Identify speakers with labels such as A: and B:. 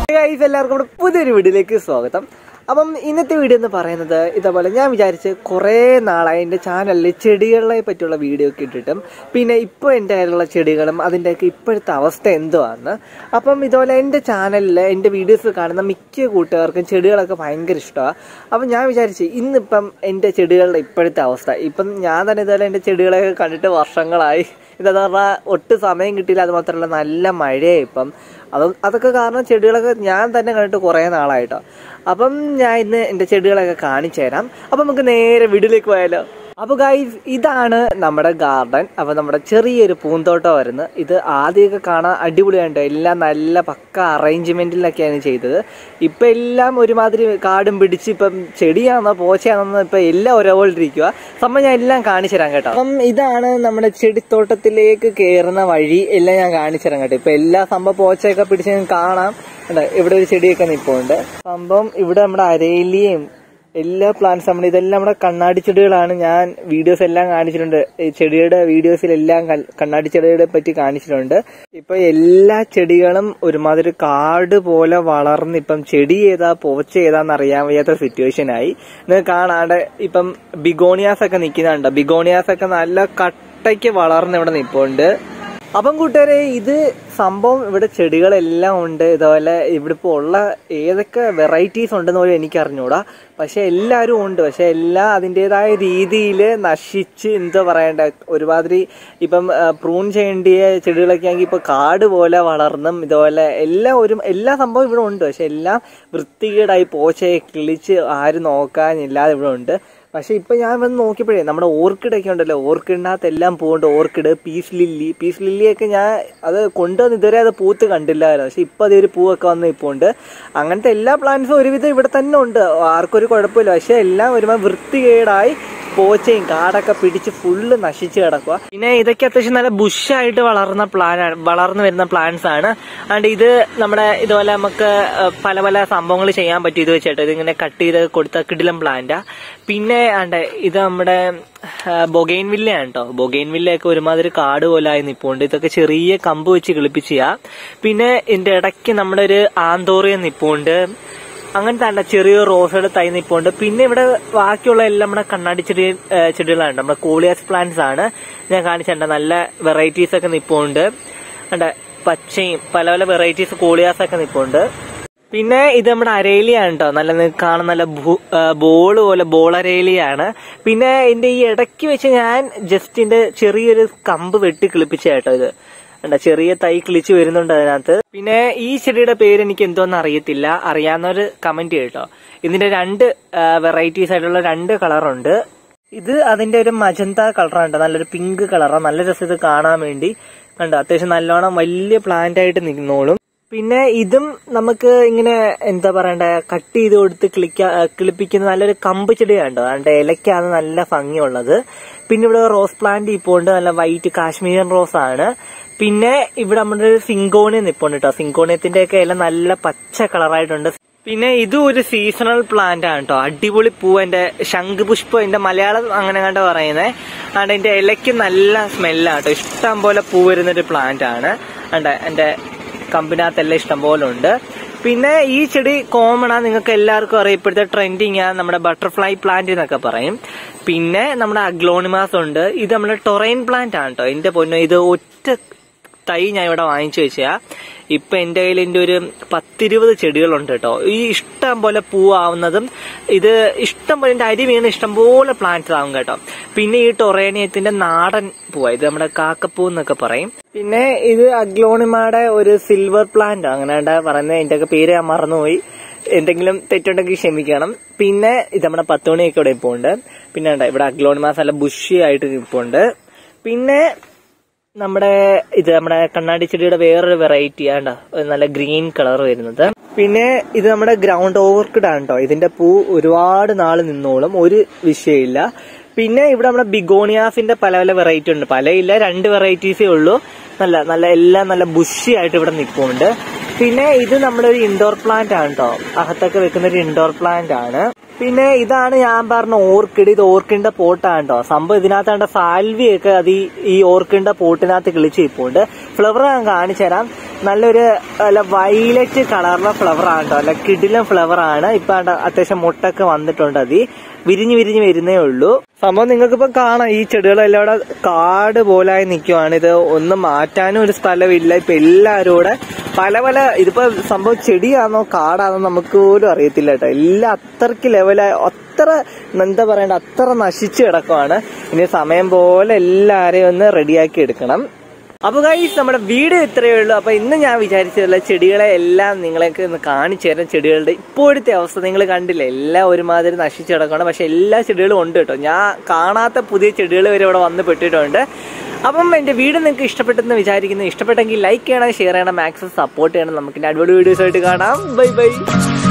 A: guys എല്ലാവർക്കും നമ്മുടെ പുതിയൊരു വീഡിയോയിലേക്ക് സ്വാഗതം അപ്പം ഇന്നത്തെ വീഡിയോ എന്ന് പറയുന്നത് ഇതേപോലെ ഞാൻ വിചാരിച്ച് കുറേ നാളായി എൻ്റെ ചാനലിൽ ചെടികളെ പറ്റിയുള്ള വീഡിയോ ഒക്കെ ഇട്ടിട്ടും പിന്നെ ഇപ്പോൾ എൻ്റെ കയ്യിലുള്ള ചെടികളും അതിൻ്റെയൊക്കെ ഇപ്പോഴത്തെ അവസ്ഥ എന്തുവാന്ന് അപ്പം ഇതുപോലെ എൻ്റെ ചാനലിൽ എൻ്റെ വീഡിയോസ് കാണുന്ന മിക്ക കൂട്ടുകാർക്കും ചെടികളൊക്കെ ഭയങ്കര ഇഷ്ടമാണ് അപ്പം ഞാൻ വിചാരിച്ച് ഇന്നിപ്പം എൻ്റെ ചെടികളുടെ ഇപ്പോഴത്തെ അവസ്ഥ ഇപ്പം ഞാൻ തന്നെ ഇതുപോലെ എൻ്റെ ചെടികളെയൊക്കെ കണ്ടിട്ട് വർഷങ്ങളായി ഇതെന്ന് പറഞ്ഞാൽ ഒട്ടും സമയം കിട്ടിയില്ല അത് മാത്രമല്ല നല്ല മഴയായി ഇപ്പം അത് അതൊക്കെ കാരണം ചെടികളൊക്കെ ഞാൻ തന്നെ കണ്ടിട്ട് കുറേ നാളായിട്ടോ അപ്പം ഞാൻ ഇന്ന് എൻ്റെ ചെടികളൊക്കെ കാണിച്ചു തരാം അപ്പം നമുക്ക് നേരെ വീട്ടിലേക്ക് പോയാലോ അപ്പോൾ ഗൈസ് ഇതാണ് നമ്മുടെ ഗാർഡൻ അപ്പോൾ നമ്മുടെ ചെറിയൊരു പൂന്തോട്ടം വരുന്നത് ഇത് ആദ്യമൊക്കെ കാണാൻ അടിപൊളിയായിട്ടോ എല്ലാം നല്ല പക്ക അറേഞ്ച്മെൻറ്റിലൊക്കെയാണ് ചെയ്തത് ഇപ്പം എല്ലാം ഒരുമാതിരി കാടും പിടിച്ച് ഇപ്പം ചെടിയാണോ പോച്ചയാണോ ഇപ്പം എല്ലാം ഒരേപോലിരിക്കുക സംഭവം ഞാൻ എല്ലാം കാണിച്ചു തരാം കേട്ടോ അപ്പം ഇതാണ് നമ്മുടെ ചെടിത്തോട്ടത്തിലേക്ക് കയറുന്ന വഴി എല്ലാം ഞാൻ കാണിച്ചു തരാം കേട്ടോ ഇപ്പം എല്ലാ സംഭവം പോച്ചയൊക്കെ പിടിച്ച് നിങ്ങൾക്ക് കാണാം കണ്ടോ ഇവിടെ ഒരു ചെടിയൊക്കെ നിൽപ്പുണ്ട് സംഭവം ഇവിടെ നമ്മുടെ അരയിലിയും എല്ലാ പ്ലാന്റ്സ് നമ്മൾ ഇതെല്ലാം നമ്മുടെ കണ്ണാടി ചെടികളാണ് ഞാൻ വീഡിയോസ് എല്ലാം കാണിച്ചിട്ടുണ്ട് ഈ ചെടിയുടെ വീഡിയോസിലെല്ലാം കൽ- കണ്ണാടി ചെടികളെ പറ്റി കാണിച്ചിട്ടുണ്ട് ഇപ്പൊ എല്ലാ ചെടികളും ഒരുമാതിരി കാട് പോലെ വളർന്ന് ഇപ്പം ചെടി ഏതാ പോച്ച ഏതാന്ന് അറിയാൻ വയ്യാത്ത സിറ്റുവേഷൻ ആയി നിങ്ങൾക്ക് കാണാണ്ട് ഇപ്പം ബിഗോണിയാസ് ഒക്കെ നിൽക്കുന്നുണ്ട് ബിഗോണിയാസ് ഒക്കെ നല്ല കട്ടയ്ക്ക് വളർന്ന് ഇവിടെ നിൽപ്പുണ്ട് അപ്പം കൂട്ടുകാരെ ഇത് സംഭവം ഇവിടെ ചെടികളെല്ലാം ഉണ്ട് ഇതുപോലെ ഇവിടെ ഇപ്പോൾ ഉള്ള ഏതൊക്കെ വെറൈറ്റീസ് ഉണ്ടെന്ന് പോലും എനിക്ക് അറിഞ്ഞൂടാ പക്ഷെ എല്ലാവരും ഉണ്ട് പക്ഷെ എല്ലാം അതിൻ്റെതായ രീതിയിൽ നശിച്ച് എന്താ പറയണ്ട ഒരുമാതിരി ഇപ്പം പ്രൂൺ ചെയ്യേണ്ടിയ ചെടികളൊക്കെ ആണെങ്കിൽ ഇപ്പോൾ കാട് പോലെ വളർന്നും ഇതുപോലെ എല്ലാം ഒരു എല്ലാ സംഭവം ഇവിടെ ഉണ്ട് പക്ഷെ എല്ലാം വൃത്തികേടായി പോച്ചയെ കിളിച്ച് ആരും നോക്കാനില്ലാതെ ഇവിടെ ഉണ്ട് പക്ഷെ ഇപ്പൊ ഞാൻ വന്ന് നോക്കിയപ്പോഴേ നമ്മുടെ ഓർക്കിഡ് ഒക്കെ ഉണ്ടല്ലോ ഓർക്കിഡിനകത്ത് എല്ലാം പൂവുണ്ട് ഓർക്കിഡ് പീസ് ലില്ലി പീസ് ലില്ലിയൊക്കെ ഞാൻ അത് കൊണ്ടുവന്ന് ഇതുവരെ അത് പൂത്ത് കണ്ടില്ലായിരുന്നു പക്ഷെ ഇപ്പൊ അതേ ഒരു പൂവൊക്കെ വന്ന് ഇപ്പോൾ ഉണ്ട് അങ്ങനത്തെ എല്ലാ പ്ലാന്റ്സും ഒരുവിധം ഇവിടെ തന്നെ ഉണ്ട് ആർക്കും ഒരു കുഴപ്പമില്ല പക്ഷെ എല്ലാം ഒരുമാതിരി വൃത്തികേടായി പോച്ചയും കാടൊക്കെ പിടിച്ച് ഫുള്ള് നശിച്ച് കിടക്കുക പിന്നെ ഇതൊക്കെ അത്യാവശ്യം നല്ല ബുഷായിട്ട് വളർന്ന പ്ലാൻ വളർന്നു വരുന്ന പ്ലാന്റ്സ് ആണ് അതുകൊണ്ട് ഇത് നമ്മുടെ ഇതുപോലെ നമുക്ക് ഏഹ്, പല പല സംഭവങ്ങൾ ചെയ്യാൻ പറ്റും ഇത് വെച്ചിട്ട് ഇതിങ്ങനെ കട്ട് ചെയ്ത് കൊടുത്ത കിടിലം പ്ലാന്റാ പിന്നെ ആണ്ട് ഇത് നമ്മുടെ ബൊഗൈൻ വില്ലയാണ് കേട്ടോ ബൊഗൈൻ വില്ലയൊക്കെ ഒരുമാതിരി കാട് പോലെ ആയി നിപ്പുണ്ട് ഇതൊക്കെ ചെറിയ കമ്പ് വെച്ച് കിളിപ്പിച്ചാ പിന്നെ ഇതിന്റെ ഇടയ്ക്ക് നമ്മുടെ ഒരു ആന്തോറിയ നിപ്പുണ്ട് അങ്ങനത്തെ അല്ല ചെറിയ റോസയുടെ തൈ നിപ്പുണ്ട് പിന്നെ ഇവിടെ ബാക്കിയുള്ള എല്ലാം നമ്മുടെ കണ്ണാടി ചെടി ഏഹ് ചെടികളാണ് നമ്മുടെ കോളിയാസ് പ്ലാന്റ്സ് ആണ് ഞാൻ കാണിച്ചിട്ടുണ്ട് നല്ല വെറൈറ്റീസ് ഒക്കെ നിപ്പുണ്ട് കണ്ട പച്ചയും പല പല വെറൈറ്റീസ് കോളിയാസ് ഒക്കെ നിപ്പുണ്ട് പിന്നെ ഇത് നമ്മുടെ അരേലിയാണ് കേട്ടോ നല്ല നിങ്ങൾക്ക് കാണാൻ നല്ല ബോൾ പോലെ ബോൾ അരേലിയാണ് പിന്നെ ഇതിന്റെ ഈ ഇടയ്ക്ക് വെച്ച് ഞാൻ ജസ്റ്റ് ഇതിന്റെ ചെറിയൊരു കമ്പ് വെട്ടി കിളിപ്പിച്ച കേട്ടോ ഇത് കണ്ട ചെറിയ തൈ കിളിച്ച് വരുന്നുണ്ട് അതിനകത്ത് പിന്നെ ഈ ചെടിയുടെ പേര് എനിക്ക് എന്തോന്ന് അറിയത്തില്ല അറിയാവുന്നവര് കമന്റ് കേട്ടോ ഇതിന്റെ രണ്ട് വെറൈറ്റീസ് ആയിട്ടുള്ള രണ്ട് കളറുണ്ട് ഇത് അതിന്റെ ഒരു മജന്ത കളറാണ് നല്ലൊരു പിങ്ക് കളറാണ് നല്ല രസം ഇത് കാണാൻ വേണ്ടി കണ്ടോ അത്യാവശ്യം നല്ലോണം വലിയ പ്ലാന്റ് ആയിട്ട് നിന്നോളും പിന്നെ ഇതും നമുക്ക് ഇങ്ങനെ എന്താ പറയണ്ട കട്ട് ചെയ്ത് കൊടുത്ത് കിളിക്ക കിളിപ്പിക്കുന്ന നല്ലൊരു കമ്പ് ചെടിയുണ്ടോ അതിന്റെ ഇലയ്ക്കാണ് നല്ല ഭംഗിയുള്ളത് പിന്നെ ഇവിടെ റോസ് പ്ലാന്റ് ഇപ്പോൾ ഉണ്ട് നല്ല വൈറ്റ് കാശ്മീരൻ റോസ് ആണ് പിന്നെ ഇവിടെ നമ്മുടെ ഒരു സിങ്കോണിയം നിപ്പുണ്ട് കേട്ടോ സിങ്കോണിയത്തിന്റെ ഒക്കെ ഇല നല്ല പച്ച കളറായിട്ടുണ്ട് പിന്നെ ഇതും ഒരു സീസണൽ പ്ലാന്റ് ആണ് കേട്ടോ അടിപൊളി പൂ എന്റെ ശംഖുപുഷ്പം എന്റെ മലയാളം അങ്ങനെ കണ്ട പറയുന്നത് അതുകൊണ്ട് എന്റെ ഇലയ്ക്ക് നല്ല സ്മെല്ലാണ് കേട്ടോ ഇഷ്ടം പോലെ പൂ വരുന്നൊരു പ്ലാന്റ് ആണ് അതുകൊണ്ട് എന്റെ കമ്പിനകത്തെല്ലാം ഇഷ്ടം പോലെ ഉണ്ട് പിന്നെ ഈ ചെടി കോമൺ ആ നിങ്ങൾക്ക് എല്ലാവർക്കും അറിയാം ഇപ്പോഴത്തെ ട്രെൻഡിങ് ആ നമ്മുടെ ബട്ടർഫ്ലൈ പ്ലാന്റ് എന്നൊക്കെ പറയും പിന്നെ നമ്മുടെ അഗ്ലോണിമാസ് ഉണ്ട് ഇത് നമ്മുടെ ടൊറൈൻ പ്ലാന്റ് ആണ് കേട്ടോ എന്റെ പൊന്നോ ഇത് ഒറ്റ തൈ ഞാൻ ഇവിടെ വാങ്ങിച്ചു വെച്ചാ ഇപ്പൊ എന്റെ കയ്യിൽ എന്റെ ഒരു പത്തിരുപത് ചെടികളുണ്ട് കേട്ടോ ഈ ഇഷ്ടം പോലെ പൂവാവുന്നതും ഇത് ഇഷ്ടം പോലെ എന്റെ അരി വീണ് ഇഷ്ടം പോലെ പ്ലാന്റ്സ് ആവും കേട്ടോ പിന്നെ ഈ ടൊറേനിയത്തിന്റെ നാടൻ പൂവ ഇത് നമ്മുടെ കാക്കപ്പൂ എന്നൊക്കെ പറയും പിന്നെ ഇത് അഗ്ലോണിമയുടെ ഒരു സിൽവർ പ്ലാന്റ് അങ്ങനെ പറയുന്നത് എന്റെ ഒക്കെ പേര് ഞാൻ മറന്നുപോയി എന്തെങ്കിലും തെറ്റുണ്ടെങ്കിൽ ക്ഷമിക്കണം പിന്നെ ഇത് നമ്മുടെ പത്തുമണിയൊക്കെ ഇവിടെ ഇപ്പോൾ ഉണ്ട് പിന്നെ ഉണ്ട് ഇവിടെ അഗ്ലോണിമാസ് നല്ല ബുഷി ആയിട്ട് നിൽപ്പുണ്ട് പിന്നെ നമ്മുടെ ഇത് നമ്മുടെ കണ്ണാടി ചെടിയുടെ വേറൊരു വെറൈറ്റി ആണ്ടോ നല്ല ഗ്രീൻ കളർ വരുന്നത് പിന്നെ ഇത് നമ്മുടെ ഗ്രൗണ്ട് ഓവർക്കിഡ് ആണ് കേട്ടോ ഇതിന്റെ പൂ ഒരുപാട് നാൾ നിന്നോളും ഒരു വിഷയമില്ല പിന്നെ ഇവിടെ നമ്മുടെ ബിഗോണിയാസിന്റെ പല പല വെറൈറ്റി ഉണ്ട് പല ഇല്ല രണ്ട് വെറൈറ്റീസേ ഉള്ളൂ നല്ല നല്ല എല്ലാം നല്ല ബുഷി ആയിട്ട് ഇവിടെ നിൽപ്പുണ്ട് പിന്നെ ഇത് നമ്മുടെ ഒരു ഇൻഡോർ പ്ലാന്റ് ആണ് കേട്ടോ അകത്തൊക്കെ വെക്കുന്ന ഒരു ഇൻഡോർ പ്ലാന്റ് ആണ് പിന്നെ ഇതാണ് ഞാൻ പറഞ്ഞ ഓർക്കിഡ് ഇത് ഓർക്കിഡിന്റെ പോട്ടാണ് കേട്ടോ സംഭവം ഇതിനകത്താണ്ട് സാൽവിയൊക്കെ അത് ഈ ഈ ഓർക്കിഡിന്റെ പോട്ടിനകത്ത് കിളിച്ച് ഇപ്പോണ്ട് ഫ്ലവർ ഞാൻ കാണിച്ചു തരാം നല്ലൊരു അല്ല വൈലറ്റ് കളറിലെ ഫ്ലവർ ആണ് കേട്ടോ അല്ല കിടിലം ഫ്ലവർ ആണ് ഇപ്പൊ ആണ്ട അത്യാവശ്യം മുട്ടൊക്കെ വന്നിട്ടുണ്ട് അതി വിരിഞ്ഞ് വിരിഞ്ഞ് വരുന്നേ ഉള്ളൂ സംഭവം നിങ്ങൾക്ക് ഇപ്പൊ കാണാം ഈ ചെടികളെല്ലാം ഇവിടെ കാട് പോലായി നിൽക്കുവാണ് ഇത് ഒന്നും മാറ്റാനും ഒരു സ്ഥലമില്ല ഇപ്പൊ എല്ലാവരും കൂടെ പല പല ഇതിപ്പോ സംഭവം ചെടിയാണോ കാടാണോ നമുക്ക് പോലും അറിയത്തില്ല കേട്ടോ എല്ലാം അത്രയ്ക്ക് ലെവലായി അത്ര എന്താ പറയണ്ട അത്ര നശിച്ചു കിടക്കുവാണ് ഇനി സമയം പോലെ എല്ലാരെയും ഒന്ന് റെഡിയാക്കി എടുക്കണം അപ്പൊ ഗൈസ് നമ്മുടെ വീഡിയോ ഇത്രയേ ഉള്ളൂ അപ്പൊ ഇന്ന് ഞാൻ വിചാരിച്ചതല്ല ചെടികളെ എല്ലാം നിങ്ങളെയൊക്കെ ഒന്ന് കാണിച്ചു തരാം ചെടികളുടെ ഇപ്പോഴത്തെ അവസ്ഥ നിങ്ങൾ കണ്ടില്ലേ എല്ലാം ഒരുമാതിരി നശിച്ചു കിടക്കണം പക്ഷെ എല്ലാ ചെടികളും ഉണ്ട് കേട്ടോ ഞാൻ കാണാത്ത പുതിയ ചെടികൾ വരെ ഇവിടെ വന്ന് പെട്ടിട്ടുണ്ട് അപ്പം എൻ്റെ വീഡിയോ നിങ്ങൾക്ക് ഇഷ്ടപ്പെട്ടെന്ന് വിചാരിക്കുന്നു ഇഷ്ടപ്പെട്ടെങ്കിൽ ലൈക്ക് ചെയ്യണം ഷെയർ ചെയ്യണം മാക്സിമം സപ്പോർട്ട് ചെയ്യണം നമുക്ക് അടിപൊളി വീഡിയോസ് ആയിട്ട് കാണാം ബൈ ബൈ